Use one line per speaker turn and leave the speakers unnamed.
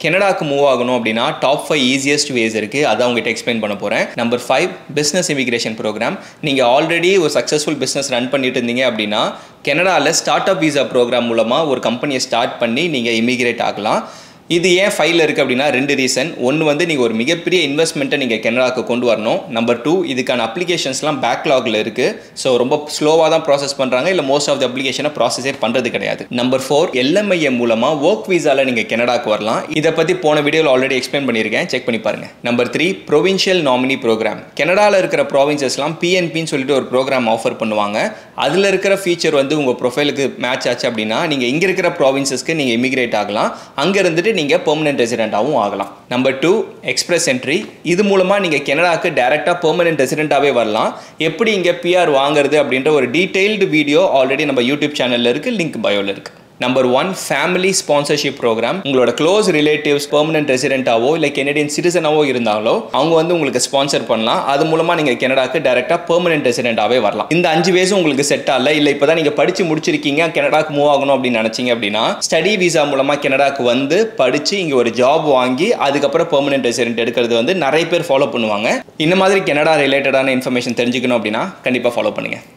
கனடாக்கு move ஆகணும் அப்படின்னா top five easiest ways இருக்குது அதை உங்ககிட்ட எக்ஸ்பிளைன் பண்ண போகிறேன் number five business immigration programme நீங்கள் ஆல்ரெடி ஒரு சக்ஸஸ்ஃபுல் பிஸ்னஸ் ரன் பண்ணிட்டு இருந்தீங்க அப்படின்னா கனடாவில் ஸ்டார்ட் அப் விசா ப்ரோக்ராம் மூலமாக ஒரு கம்பெனியை ஸ்டார்ட் பண்ணி நீங்கள் இமிகிரேட் ஆகலாம் இது ஏன் ஃபைலில் இருக்குது அப்படின்னா ரெண்டு ரீசன் ஒன்று வந்து நீங்கள் ஒரு மிகப்பெரிய இன்வெஸ்ட்மெண்ட்டை நீங்கள் கனடாக்கு கொண்டு வரணும் நம்பர் டூ இதுக்கான அப்ளிகேஷன்ஸ்லாம் பேக்லாகில் இருக்குது ஸோ ரொம்ப ஸ்லோவாக தான் ப்ராசஸ் பண்ணுறாங்க இல்லை மோஸ்ட் ஆஃப் த அப்ளிகேஷனை ப்ராசஸே பண்ணுறது கிடையாது நம்பர் ஃபோர் எல்எம்ஐஎம் மூலமாக ஒர்க் வீசாவில் நீங்கள் கனடாக்கு வரலாம் இதை பற்றி போன வீடியோவில் ஆல்ரெடி எக்ஸ்பிளைன் பண்ணியிருக்கேன் செக் பண்ணி பாருங்கள் number three provincial nominee programme கனடாவில் இருக்கிற ப்ராவின்சஸ்லாம் பிஎன்பின்னு சொல்லிட்டு ஒரு ப்ரோக்ராம் ஆஃபர் பண்ணுவாங்க அதில் இருக்கிற ஃபீச்சர் வந்து உங்கள் ப்ரொஃபைலுக்கு மேட்ச் ஆச்சு அப்படின்னா நீங்கள் இங்கே இருக்கிற ப்ராவின்சஸ்க்கு நீங்கள் இமிகிரேட் ஆகலாம் அங்கே இருந்துட்டு நீங்கள் பெர்மனெண்ட் ரெசிடென்ட்டாகவும் ஆகலாம் நம்பர் டூ எக்ஸ்பிரஸ் என்ட்ரி இது மூலமாக நீங்கள் கனடாக்கு டேரெக்டாக பெர்மனெண்ட் ரெசிடென்ட்டாகவே வரலாம் எப்படி இங்கே பிஆர் வாங்குறது அப்படின்ற ஒரு டீட்டெயில்டு வீடியோ ஆல்ரெடி நம்ம யூடியூப் சேனலில் இருக்குது லிங்க் பயோவில் இருக்குது number one family sponsorship programme உங்களோட க்ளோஸ் ரிலேட்டிவ்ஸ் பெர்மனன்ட் ரெசிடென்ட்டாவோ இல்லை கெனடியன் சிட்டிசனாவோ இருந்தாலோ அவங்க வந்து உங்களுக்கு ஸ்பான்சர் பண்ணலாம் அது மூலமாக நீங்கள் கனடாக்கு டேரெக்டாக பெர்மனன்ட் ரெசிடென்ட்டாகவே வரலாம் இந்த அஞ்சு வேஸும் உங்களுக்கு செட் ஆகல இல்லை இப்போ தான் நீங்கள் படித்து முடிச்சிருக்கீங்க கனடாக்கு மூவ் ஆகணும் அப்படின்னு நினச்சிங்க அப்படின்னா ஸ்டடி விசா மூலமாக கனடாக்கு வந்து படித்து இங்கே ஒரு ஜாப் வாங்கி அதுக்கப்புறம் பெர்மனன்ட் ரெசிடென்ட் எடுக்கிறது வந்து நிறைய பேர் ஃபாலோ பண்ணுவாங்க இந்த மாதிரி கனடா ரிலேட்டடான இன்ஃபர்மேஷன் தெரிஞ்சுக்கணும் அப்படின்னா கண்டிப்பாக ஃபாலோ பண்ணுங்கள்